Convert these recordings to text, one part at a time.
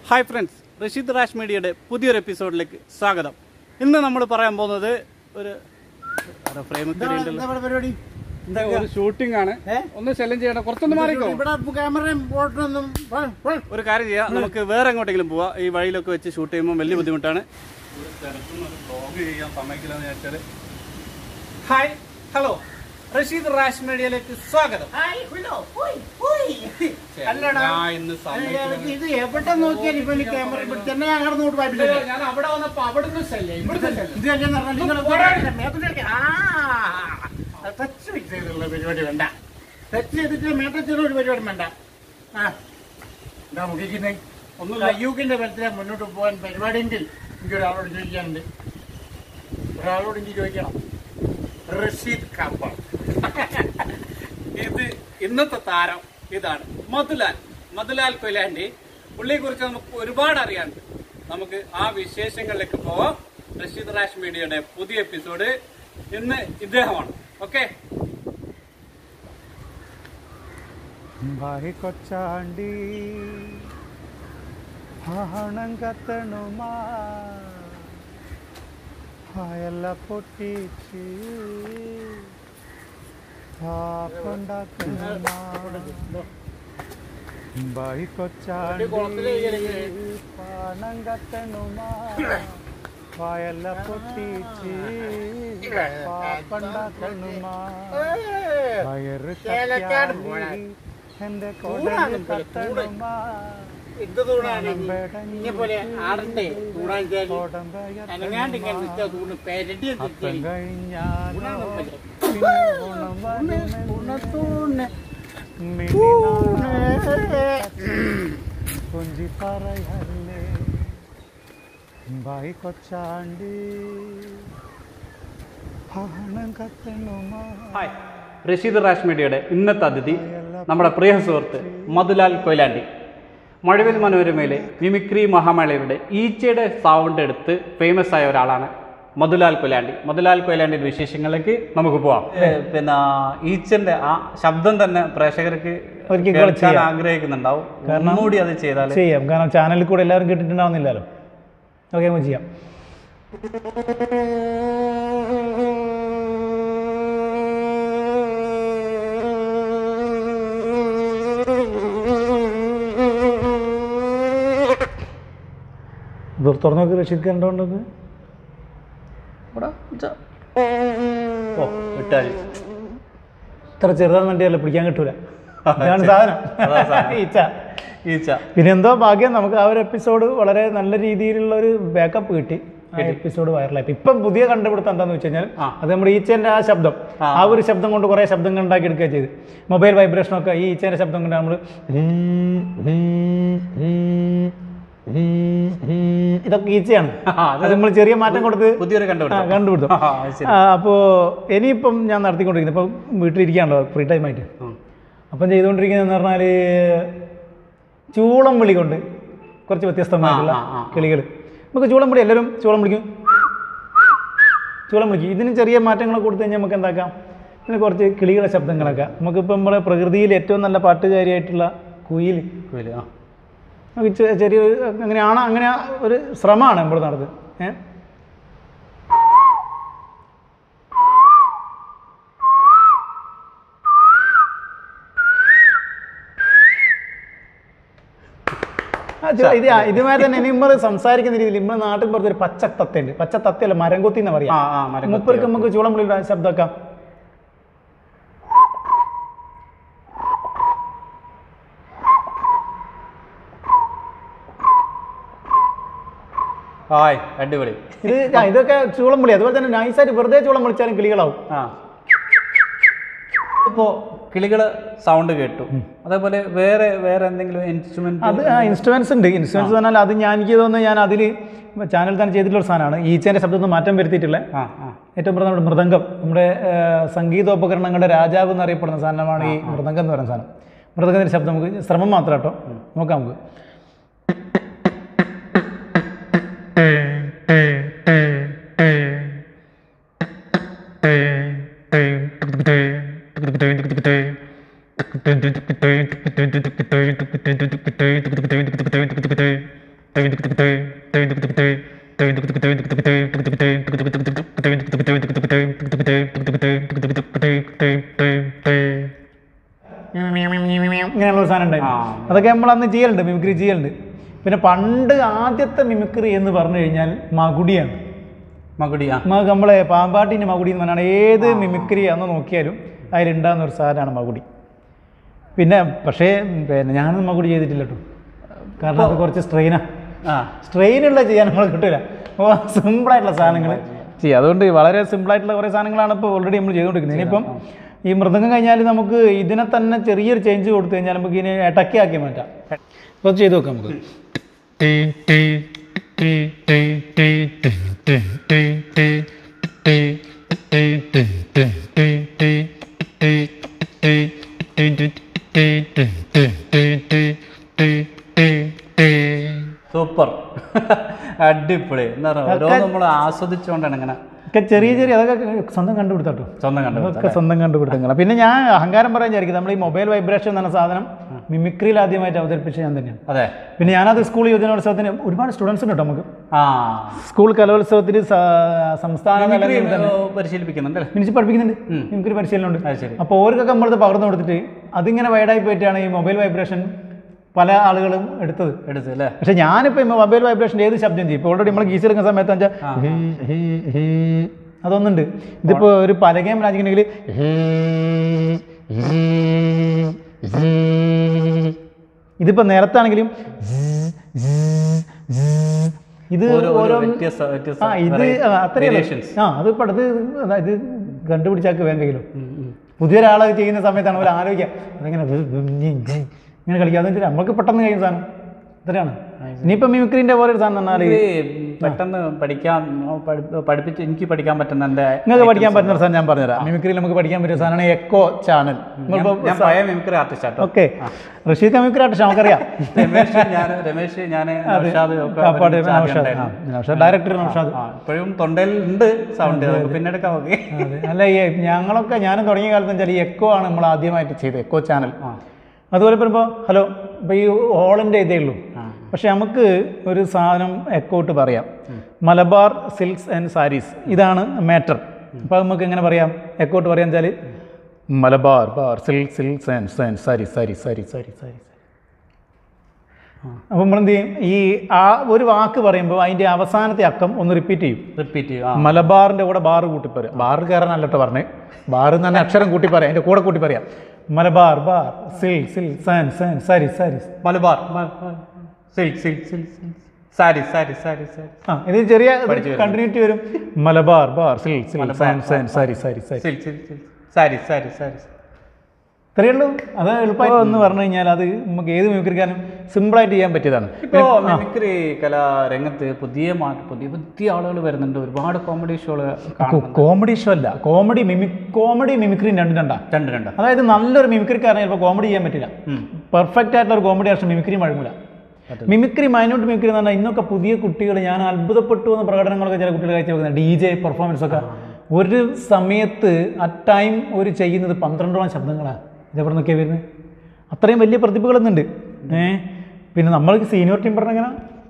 Hi friends Rasheed rash മീഡിയയുടെ പുതിയൊരു എപ്പിസോഡിലേക്ക് സ്വാഗതം ഇന്ന് നമ്മൾ പറയാൻ പോകുന്നത് ഒരു ഫ്രെയിം എന്താ ഇവിടെ പരിപാടി ഒരു ഷൂട്ടിംഗ് ആണ് ഏ? ഒന്ന് ശല്യം ചെയ്യണം കുറച്ചൊന്ന് മാറിക്കോ ഇവിടെ ക്യാമറയും ഫോട്ടോന്നും ഒരു കാര്യം ചെയ്യാം നമുക്ക് വേറെ എങ്ങോട്ടെങ്കിലും പോവാം ഈ വഴിയിലൊക്കെ വെച്ച് ഷൂട്ട് ചെയ്യുമ്പോൾ വലിയ ബുദ്ധിമുട്ടാണ് ഹായ് ഹലോ റഷീദ് റാഷ് മീഡിയയിലേക്ക് സ്വാഗതം അല്ലടാ ഞാൻ ഇന്ന് സമയത്ത് ഇത് എവിടെ നോക്കിയാൽ ഇപ്പൊ ഈ ക്യാമറ ഇവിടെ തന്നെ ഞാൻ കടന്നു കൊണ്ട് പാടില്ല ഞാൻ അവിടെ വന്നപ്പോ അവിടുന്ന് ശല്യം ഇവിടുന്ന് ശല്യം ഇത് അല്ലേ പറഞ്ഞാൽ നിങ്ങൾ മേത്തോട്ട് കളിക്കാം. ആ ടച്ച് ഫിക്സ് ചെയ്തുള്ള പരിപാടി വേണ്ട ടച്ച് ചെയ്തിട്ട് മേട്ടച്ചുള്ള ഒരു പരിപാടി വേണ്ട ആ എന്താ മുഖിക്കുന്നേ ഒന്നുമില്ല. അയ്യൂക്കിന്റെ ബലത്തിലെ മുന്നോട്ട് പോകാൻ പരിപാടിയെങ്കിൽ എനിക്ക് ഒരാളോട് ചോദിക്കാനുണ്ട് ഒരാളോട് എനിക്ക് ചോദിക്കണം റഷീദ് കാപ്പ ഇത് ഇന്നത്തെ താരം ഇതാണ് മധുലാൽ മധുലാൽ കൊയിലാണ്ടി പുള്ളിയെ കുറിച്ച് നമുക്ക് ഒരുപാട് അറിയാനുണ്ട് നമുക്ക് ആ വിശേഷങ്ങളിലേക്ക് പോവാം റഷീദ് റാഷ് മീഡിയയുടെ പുതിയ എപ്പിസോഡ് ഇന്ന് ഇദ്ദേഹമാണ് ഓക്കെ ಬಾಯಿ ಕೊಚ್ಚಾಂಡಿ ಹಣಂಗತನುಮಾ ಎಲ್ಲ പൊട്ടിച്ച് പാപ്പുണ്ടാക്കണുമാ ബായി കൊച്ചാണ്ടി പണങ്കത്തനുമാ വായല്ല പൊട്ടിച്ച് പാപ്പുണ്ടാക്കണുമാ വയറ് ചേലക്കാട് പോണെ. കത്തിയാലി എന്റെ ചൂടാണ് കൊടല് ഇപ്പൊ, ചൂട്. കത്തണുമാ എന്ത് തൂണാണ് ഇന്നെ പോലെ ആടണ്ടേ തൂണാൻ ചേരി കൊടമ്പയത്തനുമാ. അനങ്ങാണ്ട് ഇങ്ങനെ നിൽക്കുക തൂണ് പെരടി അപ്പം കഴിഞ്ഞാലോ ഗുണാണ് ഇപ്പത്. പിന്നെ ഗുണം വരുമെന്ന് തൂണ് കൊഞ്ചി പറയല്ലേ ബായി കൊച്ചാണ്ടി പണം കത്തണുമാ ഹായ് റഷീദ് റാഷ് മീഡിയയുടെ ഇന്നത്തെ അതിഥി നമ്മുടെ പ്രിയ സുഹൃത്ത് മധുലാൽ കൊയിലാണ്ടി മഴവിൽ മനോരമയിലെ മിമിക്രി മഹാമേളയുടെ ഈച്ചയുടെ സൗണ്ട് എടുത്ത് ഫേമസ് ആയ ഒരാളാണ് മധുലാൽ കൊയിലാണ്ടി മധുലാൽ കൊയിലാണ്ടിയുടെ വിശേഷങ്ങളിലേക്ക് നമുക്ക് പോവാം ഏ, പിന്നെ ഈച്ചന്റെ ആ ശബ്ദം തന്നെ പ്രേക്ഷകർക്ക് ഒരിക്കൽ കൂടെ കേൾക്കാൻ ചെയ്യാം. ആഗ്രഹിക്കുന്നുണ്ടാവും കാരണം- ഒന്നുകൂടി അത് ചെയ്താൽ ചെയ്യാം കാരണം ചാനലിൽ കൂടെ എല്ലാവരും കേട്ടിട്ടുണ്ടാവുന്നില്ലല്ലോ ഓക്കെ നമുക്ക് ചെയ്യാം ഇത് തുറന്നു നോക്കി റഷീദ് കണ്ടോണ്ടത് ഓ വിട്ടാൽ ഇത്ര ചെറുതാൻ വേണ്ടിയല്ല പിടിക്കാൻ കിട്ടൂല ഇതാണ് സാധനം അതാ സാധനം. ഈച്ച ഈച്ച പിന്നെ എന്തോ ഭാഗ്യം നമുക്ക് ആ ഒരു എപ്പിസോഡ് വളരെ നല്ല രീതിയിലുള്ള ഒരു ബാക്കപ്പ് കിട്ടി ആ എപ്പിസോഡ് വൈറലായി ഇപ്പം പുതിയ കണ്ടുപിടുത്തം എന്താണെന്ന് വെച്ച് കഴിഞ്ഞാൽ ആ. അത് നമ്മുടെ ഈച്ചേൻ്റെ ആ ശബ്ദം ആ. ആ ഒരു ശബ്ദം കൊണ്ട് കുറേ ശബ്ദങ്ങൾ ഉണ്ടാക്കി എടുക്കുക ചെയ്ത് മൊബൈൽ വൈബ്രേഷനൊക്കെ ഈ ഈച്ചേൻ്റെ ശബ്ദം കൊണ്ട് നമ്മൾ ഇതൊക്കെ ഈച്ചയാണ് ആ, അത് അത് നമ്മൾ ചെറിയ മാറ്റം കൊടുത്ത് പുതിയൊരു ആ, കണ്ടുപിടുത്തം കണ്ടുപിടുത്തം ആ, അത് ശരി. ആ, അപ്പോൾ ഇനിയിപ്പം ഞാൻ നടത്തിക്കൊണ്ടിരിക്കുന്നത് ഇപ്പം വീട്ടിലിരിക്കുകയാണല്ലോ ഫ്രീ ടൈം ആയിട്ട് ഉം. അപ്പം ചെയ്തുകൊണ്ടിരിക്കുന്നതെന്ന് പറഞ്ഞാൽ ചൂളം വിളി കൊണ്ട് കുറച്ച് വ്യത്യസ്തമായിട്ടുള്ള ആ, ആ, ആ. കിളികൾ നമുക്ക് ചൂളം വിളി എല്ലാവരും ചൂളം വിളിക്കും ചൂളം വിളിക്കും ഇതിന് ചെറിയ മാറ്റങ്ങളൊക്കെ കൊടുത്തു കഴിഞ്ഞാൽ നമുക്ക് എന്താക്കാം പിന്നെ കുറച്ച് കിളികളുടെ ശബ്ദങ്ങളൊക്കെ നമുക്കിപ്പോൾ നമ്മുടെ പ്രകൃതിയിൽ ഏറ്റവും നല്ല പാട്ടുകാരിയായിട്ടുള്ള കുയിൽ കുയില്, ആ. നമുക്ക് ചെ- ചെറിയ അങ്ങനെയാണ് അങ്ങനെ ഒരു ശ്രമമാണ് നമ്മൾ നടത്തുന്നത് ഏഹ് ആ, ചെ- ഇത് ആ, ഇതുമായി തന്നെ നമ്മൾ സംസാരിക്കുന്ന രീതിയിൽ നമ്മുടെ നാട്ടിൽ പുറത്ത് ഒരു പച്ച തത്തയുണ്ട് പച്ച തത്തയല്ല മരം കൊത്തി എന്ന് ആ, പറയാം ആ, മരം കൊത്തി, മുപ്പർക്ക് നമുക്ക് ചൂളം വിളിയുടെ ശബ്ദമൊക്കെ ഹായ് അടിപൊളി ഇത് ആ, ഇതൊക്കെ ചൂളം വിളി അതുപോലെ തന്നെ നൈസായിട്ട് വെറുതെ ചൂളം വിളിച്ചാലും കിളികളാവും ആ ഇപ്പോ കിളികള് സൗണ്ട് കേട്ടു അതേപോലെ വേറെ വേറെ എന്തെങ്കിലും ഇൻസ്ട്രുമെന്റ് അത് ആ ഇൻസ്ട്രുമെന്റ്സ് ഉണ്ട് ഇൻസ്ട്രുമെന്റ്സ് പറഞ്ഞാൽ അത് ഞാൻ എനിക്ക് തോന്നുന്നത് ഞാൻ അതിൽ ചാനൽ തന്നെ ചെയ്തിട്ടുള്ള ഒരു സാധനമാണ് ഈച്ചേൻ്റെ ശബ്ദത്തിൽ മാറ്റം വരുത്തിയിട്ടുള്ള ആ ആ ഏറ്റവും പ്രധാന നമ്മുടെ മൃദംഗം നമ്മുടെ ആ, സംഗീതോപകരണങ്ങളുടെ രാജാവ് എന്നറിയപ്പെടുന്ന സാധനമാണ് ഈ മൃദംഗം എന്ന് പറയുന്ന സാധനം മൃദംഗത്തിൻ്റെ ശബ്ദം നമുക്ക് ശ്രമം മാത്രം കേട്ടോ നോക്കാം നമുക്ക് ഇങ്ങനെയുള്ള ഒരു സാധനം ഉണ്ടായിരുന്നു ആ. അതൊക്കെ നമ്മൾ അന്ന് ചെയ്യലുണ്ട് മിമിക്രി ചെയ്യലുണ്ട് പിന്നെ പണ്ട് ആദ്യത്തെ മിമിക്രി എന്ന് പറഞ്ഞു കഴിഞ്ഞാൽ മകുടിയാണ് മകുടി ആ നമുക്ക് നമ്മളെ പാമ്പാട്ടിൻ്റെ മകുടി എന്ന് പറഞ്ഞാൽ ഏത് മിമിക്രി അന്ന് നോക്കിയാലും അതിലുണ്ടാകുന്ന ഒരു സാധനമാണ് മകുടി പിന്നെ പക്ഷേ പിന്നെ ഞാനൊന്നും മകുടി ചെയ്തിട്ടില്ല കേട്ടോ കാരണം അത് കുറച്ച് സ്ട്രെയിനാണ് ആ സ്ട്രെയിനുള്ള ചെയ്യാൻ നമ്മൾ കിട്ടില്ല അപ്പോൾ സിമ്പിളായിട്ടുള്ള സാധനങ്ങൾ ചെയ്യാം അതുകൊണ്ട് വളരെ സിമ്പിളായിട്ടുള്ള കുറേ സാധനങ്ങളാണ് ഇപ്പോൾ ഓൾറെഡി നമ്മൾ ചെയ്തുകൊണ്ടിരിക്കുന്നത് ഇനിയിപ്പം ഈ മൃദംഗം കഴിഞ്ഞാൽ നമുക്ക് ഇതിനെ തന്നെ ചെറിയൊരു ചേഞ്ച് കൊടുത്തു കഴിഞ്ഞാൽ നമുക്ക് ഇതിനെ ഇടയ്ക്ക് ആക്കി മാറ്റാം അപ്പോൾ ചെയ്ത് നോക്കാം നമുക്ക് സൂപ്പർ അടിപൊളി എന്താ പറയുക ഓരോ നമ്മൾ ആസ്വദിച്ചുകൊണ്ടാണ് ഇങ്ങനെ ഒക്കെ ചെറിയ ചെറിയ അതൊക്കെ സ്വന്തം കണ്ടുപിടുത്താട്ടോ സ്വന്തം കണ്ടു അതൊക്കെ സ്വന്തം കണ്ടുപിടുത്തങ്ങളാണ് പിന്നെ ഞാൻ അഹങ്കാരം പറയാൻ വിചാരിക്കും നമ്മൾ ഈ മൊബൈൽ വൈബ്രേഷൻ എന്ന സാധനം മിമിക്രിയിൽ ആദ്യമായിട്ട് അവതരിപ്പിച്ച ഞാൻ തന്നെയാണ് അതെ പിന്നെ ഞാനത് സ്കൂൾ യുവജനോത്സവത്തിന് ഒരുപാട് സ്റ്റുഡൻസ് ഉണ്ട് കേട്ടോ നമുക്ക് ആ സ്കൂൾ കലോത്സവത്തിൽ സ- സംസ്ഥാന മിമിക്രി, തലങ്ങളിൽ തന്നെ ഏ, പരിശീലിപ്പിക്കുന്നുണ്ടല്ലേ മിനിച്ച് പഠിപ്പിക്കുന്നുണ്ട് മിമിക്രി പരിശീലനമുണ്ട് അത് ശരി അപ്പോൾ ഓർക്കൊക്കെ നമ്മളത് പകർന്നു കൊടുത്തിട്ട് അതിങ്ങനെ വൈഡായി പോയിട്ടാണ് ഈ മൊബൈൽ വൈബ്രേഷൻ പല ആളുകളും എടുത്തത് എടുത്തു അല്ലേ പക്ഷെ ഞാനിപ്പോൾ മൊബൈൽ വൈബ്രേഷൻ്റെ ഏത് ശബ്ദം ചെയ്യും ഇപ്പോൾ ഓൾറെഡി നമ്മൾ ഗീസ് എടുക്കുന്ന സമയത്ത് വെച്ചാൽ അതൊന്നുണ്ട് ഇതിപ്പോൾ ഒരു പലകയും രാജിക്കണമെങ്കിൽ ഇതിപ്പോൾ നേരത്താണെങ്കിലും ഇത് ഓരോ ഓരോ ഓരോ വ്യത്യസ്ത വ്യത്യസ്ത ആ ഇത് അത്രയും variations. ആ അത് ഇപ്പം അടുത്ത് അതായത് കണ്ടുപിടിച്ചാക്ക് വേഗം കയ്യിലും പുതിയൊരാൾ ചെയ്യുന്ന സമയത്താണ് അവർ ആലോചിക്കുക അതിങ്ങനെ വ് വ് ഞ് ഞ് ഇങ്ങനെ കളിക്കുക അതെന്ന് നമുക്ക് പെട്ടെന്ന് കഴിയുന്ന സാധനം ഇത്രയാണ് ഇനിയിപ്പം മിമിക്രീൻ്റെ പോലെ ഒരു സാധനം പറഞ്ഞാൽ ഇത് പെട്ടെന്ന് പഠിക്കാൻ പഠി- പഠിപ്പിച്ച് എനിക്ക് പഠിക്കാൻ പറ്റുന്ന എൻ്റെ നിങ്ങൾക്ക് പഠിക്കാൻ പറ്റുന്ന ഒരു സാധനം ഞാൻ പറഞ്ഞുതരാം മിമിക്രിയിൽ നമുക്ക് പഠിക്കാൻ പറ്റിയ സാധനമാണ് എക്കോ ചാനൽ ഞാൻ- ഞാൻ പഴയ mimicry artist auto okay Rasheed mimicry artist നമുക്കറിയാം രമേശ് ഞാൻ രമേശ് ഞാൻ നൗഷാദ് ഒക്കെ കാപ്പാട് ഒരുമിച്ച് ആദ്യം നൗഷാദ് ആ, ഉണ്ടായിരുന്നു. നൗഷാദ് ഡയറക്ടർ നൗഷാദ് ആ ഇപ്പോഴും തൊണ്ടയിൽ ഉണ്ട് സൗണ്ട് നമുക്ക് പിന്നെ എടുക്കാം ഓക്കെ അതെ അല്ല ഈ ഞങ്ങളൊക്കെ ഞാനും തുടങ്ങിയ കാലത്ത് വെച്ചാൽ ഈ എക്കോ ആണ് നമ്മൾ ആദ്യമായിട്ട് ചെയ്തത് എക്കോ ചാനൽ അതുപോലെ ഇപ്പോൾ ഇപ്പോൾ ഹലോ ഇപ്പോൾ ഈ ഹോളിൻ്റെ ഇതേ ഉള്ളൂ പക്ഷെ നമുക്ക് ഒരു സാധനം എക്കോട്ട് പറയാം മലബാർ സിൽക്സ് ആൻഡ് സാരീസ് ഇതാണ് മാറ്റർ അപ്പോൾ നമുക്ക് എങ്ങനെ പറയാം എക്കോട്ട് പറയാൻ വെച്ചാൽ Malabar bar silk silks and sand sari sari sari sari sari അപ്പോൾ നമ്മൾ എന്ത് ചെയ്യും ഈ ആ ഒരു വാക്ക് പറയുമ്പോൾ അതിൻ്റെ അവസാനത്തെ അക്കം ഒന്ന് റിപ്പീറ്റ് ചെയ്യും റിപ്പീറ്റ് ചെയ്യും ആ മലബാറിൻ്റെ കൂടെ ബാറ് കൂട്ടി പറയാം ബാറ് കയറാനല്ല കേട്ടോ പറഞ്ഞേ ബാറ് തന്നെ അക്ഷരം കൂട്ടി പറയാം അതിൻ്റെ കൂടെ കൂട്ടി പറയാം Malabar bar sil sil san san sari sari Malabar silk silk silk sari sari sari sari ആ ഇത് ചെറിയ പഠിച്ചു വരുന്നു. കണ്ടിന്യൂറ്റി വരും Malabar bar sil sil san san sari sari sari silk silk silk sari sari sari ഇത്രയേ ഉള്ളൂ അത് എളുപ്പമായി എന്ന് പറഞ്ഞു കഴിഞ്ഞാൽ അത് നമുക്ക് ഏത് മിമിക്രിക്കാനും സിമ്പിളായിട്ട് ചെയ്യാൻ പറ്റിയതാണ് ഇപ്പോൾ മിമിക്രി കലാരംഗത്ത് പുതിയ മാറ്റം പുതിയ പുതിയ ആളുകൾ വരുന്നുണ്ട് ഒരുപാട് കോമഡി ഷോകൾ കാണുന്നുണ്ട് കോമഡി ഷോ അല്ല കോമഡി മിമിക് കോമഡി മിമിക്രി രണ്ടും രണ്ടാ രണ്ട് രണ്ട് അതായത് നല്ലൊരു മിമിക്രിക്കാരനെ ചിലപ്പോൾ കോമഡി ചെയ്യാൻ പറ്റില്ല ഉം. പെർഫെക്റ്റ് ആയിട്ടുള്ള ഒരു കോമഡി ആർട്ടിസ്റ്റ് മിമിക്രി വഴങ്ങില്ല മിമിക്രി മൈന്യൂട്ട് മിമിക്രി എന്ന് പറഞ്ഞാൽ ഇന്നൊക്കെ പുതിയ കുട്ടികൾ ഞാൻ അത്ഭുതപ്പെട്ടു എന്ന പ്രകടനങ്ങളൊക്കെ ചില കുട്ടികൾ കാഴ്ച വെക്കുന്നത് ഡി ജെ പെർഫോമൻസ് ഒക്കെ ഒരു സമയത്ത് അറ്റ് ടൈം ഒരു ചെയ്യുന്നത് പന്ത്രണ്ടോളം ശബ്ദങ്ങളാണ് ഇതെവിടെ നിന്നൊക്കെയാണ് വരുന്നത് അത്രയും വലിയ പ്രതിഭകളൊന്നുണ്ട് ഏ പിന്നെ നമ്മൾക്ക് സീനിയർ ടീം പറഞ്ഞെങ്ങനെ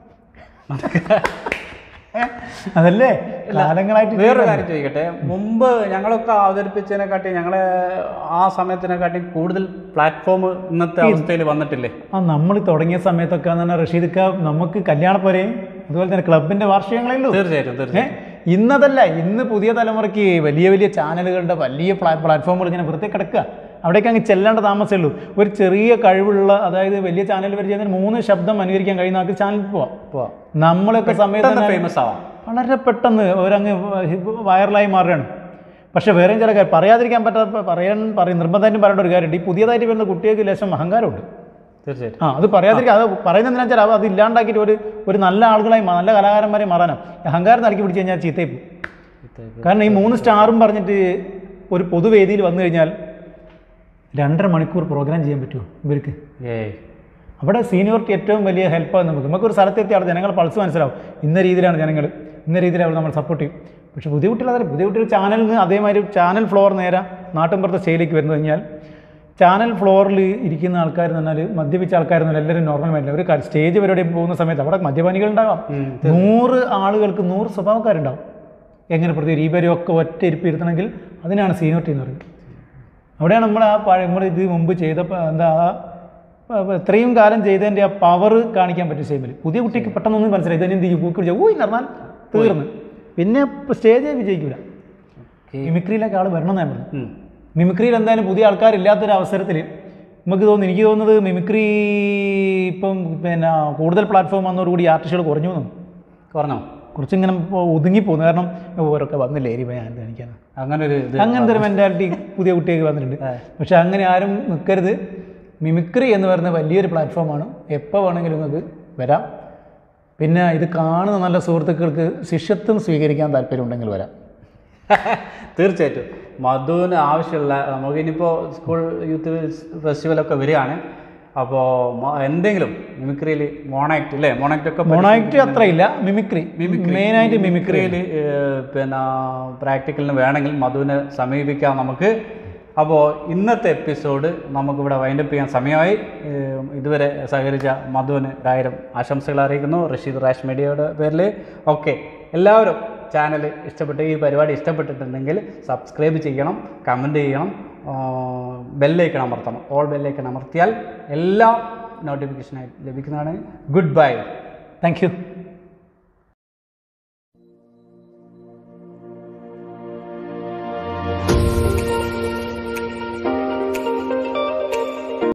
അതല്ലേ കാലങ്ങളായിട്ട് വേറൊരു കാര്യം ചോദിക്കട്ടെ മുമ്പ് ഞങ്ങളൊക്കെ അവതരിപ്പിച്ചതിനെക്കാട്ടി ഞങ്ങളെ ആ സമയത്തിനെക്കാട്ടി കൂടുതൽ പ്ലാറ്റ്ഫോം ഇന്നത്തെ അവസ്ഥയിൽ വന്നിട്ടില്ലേ ആ നമ്മൾ തുടങ്ങിയ സമയത്തൊക്കെ എന്ന് പറഞ്ഞാൽ റഷീദക്ക നമുക്ക് കല്യാണപ്പോരെയും അതുപോലെ തന്നെ ക്ലബിൻ്റെ വാർഷികങ്ങളേ ഉള്ളൂ തീർച്ചയായിട്ടും ഏ തീർച്ചയായിട്ടും ഇന്നതല്ല ഇന്ന് പുതിയ തലമുറയ്ക്ക് വലിയ വലിയ ചാനലുകളുടെ വലിയ പ്ലാ പ്ലാറ്റ്ഫോമുകൾ ഇങ്ങനെ വെറുതെ കിടക്കുക അവിടേക്ക് അങ്ങ് ചെല്ലേണ്ട താമസമേ ഉള്ളൂ ഒരു ചെറിയ കഴിവുള്ള അതായത് വലിയ ചാനൽ വരെ ചെയ്യുന്നതിന് മൂന്ന് ശബ്ദം അനുകരിക്കാൻ കഴിയുന്ന ആൾക്ക് ചാനൽ പോവാം പോവാം നമ്മളൊക്കെ സമയത്ത് തന്നെ ഫേമസ് ആവാം വളരെ പെട്ടെന്ന് അവരങ്ങ് വൈറലായി മാറുകയാണ് പക്ഷേ വേറെയും ചില കാര്യം പറയാതിരിക്കാൻ പറ്റാത്ത പറയാൻ പറയും നിർബന്ധമായിട്ടും പറയേണ്ട ഒരു കാര്യമുണ്ട് ഈ പുതിയതായിട്ട് വരുന്ന കുട്ടികൾക്ക് ലേശം അഹങ്കാരമുണ്ട് തീർച്ചയായിട്ടും ആ അത് പറയാതിരിക്കുക അത് പറയുന്നത് എന്തിനാ വെച്ചാൽ അത് ഇല്ലാണ്ടാക്കിയിട്ട് ഒരു ഒരു നല്ല ആളുകളായി മാ- നല്ല കലാകാരന്മാരെ മാറാനാണ് ഈ അഹങ്കാരം നൽകി പിടിച്ച് കഴിഞ്ഞാൽ ചീത്തയിൽ പോകും കാരണം ഈ മൂന്ന് സ്റ്റാറും പറഞ്ഞിട്ട് ഒരു പൊതുവേദിയിൽ വന്നു കഴിഞ്ഞാൽ രണ്ടര മണിക്കൂർ പ്രോഗ്രാം ചെയ്യാൻ പറ്റുമോ ഇവർക്ക് ഏയ് അവിടെ സീനിയോറിറ്റി ഏറ്റവും വലിയ ഹെൽപ്പാണ് നമുക്ക് നമുക്കൊരു സ്ഥലത്തെത്തി അവിടെ ജനങ്ങൾ പൾസ് മനസ്സിലാവും ഇന്ന രീതിയിലാണ് ജനങ്ങൾ ഇന്ന രീതിയിലാണ് നമ്മൾ സപ്പോർട്ട് ചെയ്യും പക്ഷേ പുതിയ കുട്ടികൾ അതല്ല പുതിയ കുട്ടികൾ ചാനലിൽ നിന്ന് അതേമാതിരി ചാനൽ ഫ്ലോർ നേരെ നാട്ടിൻപുറത്തെ സ്റ്റേജിലേക്ക് വരുന്നു കഴിഞ്ഞാൽ ചാനൽ ഫ്ലോറിൽ ഇരിക്കുന്ന ആൾക്കാർ എന്ന് പറഞ്ഞാൽ മദ്യപിച്ച ആൾക്കാർ എന്ന് പറഞ്ഞാൽ എല്ലാവരും നോർമൽ മൈൻഡില്ല ഒരു ക- സ്റ്റേജ് പരിപാടി പോകുന്ന സമയത്ത് അവിടെ മദ്യപാനികൾ ഉണ്ടാകാം നൂറ് ആളുകൾക്ക് നൂറ് സ്വഭാവക്കാരുണ്ടാവും എങ്ങനെ പ്രത്യേകിച്ച് ഈ പേരൊക്കെ ഒറ്റ ഇരിപ്പ് ഇരുത്തണമെങ്കിൽ അതിനാണ് സീനിയോറിറ്റി എന്ന് പറയുന്നത് അവിടെയാണ് നമ്മൾ ആ പഴയ നമ്മൾ ഇത് മുമ്പ് ചെയ്ത പ- എന്താ ആ പ- പ- ഇത്രയും കാലം ചെയ്തതിൻ്റെ ആ പവർ കാണിക്കാൻ പറ്റും സ്റ്റേജിൽ പുതിയ കുട്ടിക്ക് പെട്ടെന്നൊന്നും മനസ്സിലായി ഇതെന്നെ എന്ത് ചെയ്യും പൂക്കി പിടിച്ചാൽ ഊയി പറഞ്ഞാൽ തീർന്ന് പിന്നെ സ്റ്റേജേ വിജയിക്കില്ല മിമിക്രിയിലേക്ക് ആൾ വരണം എന്നാണ് പറഞ്ഞത് ഉം. മിമിക്രിയിൽ എന്തായാലും പുതിയ ആൾക്കാരില്ലാത്തൊരു അവസരത്തിൽ നമുക്ക് തോന്നുന്നു എനിക്ക് തോന്നുന്നത് മിമിക്രി ഇപ്പം പിന്നെ കൂടുതൽ പ്ലാറ്റ്ഫോം വന്നതോടുകൂടി ആർട്ടിസ്റ്റുകൾ കുറഞ്ഞു എന്നും പറഞ്ഞോ കുറച്ചിങ്ങനെ ഇപ്പോൾ ഒതുങ്ങിപ്പോകുന്നു കാരണം ഓരൊക്കെ വന്നില്ലേ ഇനിയിപ്പോൾ ഞാൻ എന്ത് കാണിക്കാനാണ് അങ്ങനെ ഒരു ഇത് അങ്ങനത്തെ ഒരു മെൻറ്റാലിറ്റി പുതിയ കുട്ടികൾക്ക് വന്നിട്ടുണ്ട് പക്ഷെ അങ്ങനെ ആരും നിൽക്കരുത് മിമിക്രി എന്ന് പറയുന്ന വലിയൊരു പ്ലാറ്റ്ഫോമാണ് എപ്പോൾ വേണമെങ്കിലും നിങ്ങൾക്ക് വരാം പിന്നെ ഇത് കാണുന്ന നല്ല സുഹൃത്തുക്കൾക്ക് ശിഷ്യത്വം സ്വീകരിക്കാൻ താല്പര്യമുണ്ടെങ്കിൽ വരാം തീർച്ചയായിട്ടും മധുവിന് ആവശ്യമുള്ള നമുക്ക് ഇനിയിപ്പോൾ സ്കൂൾ യൂത്ത് ഫെസ്റ്റിവലൊക്കെ വരികയാണ് അപ്പോൾ എന്തെങ്കിലും മിമിക്രിയിൽ മോണാക്ട് അല്ലേ മോണാക്ട് ഒക്കെ മൊണാക്ട് അത്രയില്ല മിമിക്രി മെയിനായിട്ട് മിമിക്രി മിമിക്രിയിൽ പിന്നെ പ്രാക്ടിക്കലിന് വേണമെങ്കിൽ മധുവിനെ സമീപിക്കാം നമുക്ക് അപ്പോൾ ഇന്നത്തെ എപ്പിസോഡ് നമുക്കിവിടെ വൈൻഡപ്പ് ചെയ്യാൻ സമയമായി ഏഹ് ഇതുവരെ സഹകരിച്ച മധുവിന് ഒരായിരം ആശംസകൾ അറിയിക്കുന്നു റഷീദ് റാഷ് മീഡിയയുടെ പേരിൽ ഓക്കെ എല്ലാവരും ചാനൽ ഇഷ്ടപ്പെട്ട് ഈ പരിപാടി ഇഷ്ടപ്പെട്ടിട്ടുണ്ടെങ്കിൽ സബ്സ്ക്രൈബ് ചെയ്യണം കമൻറ്റ് ചെയ്യണം ബെല്ലൈക്കൺ അമർത്തണം ഓൾ ബെല്ലൈക്കൺ അമർത്തിയാൽ എല്ലാ നോട്ടിഫിക്കേഷനായി ലഭിക്കുന്നതാണ് ഗുഡ് ബൈ താങ്ക് യു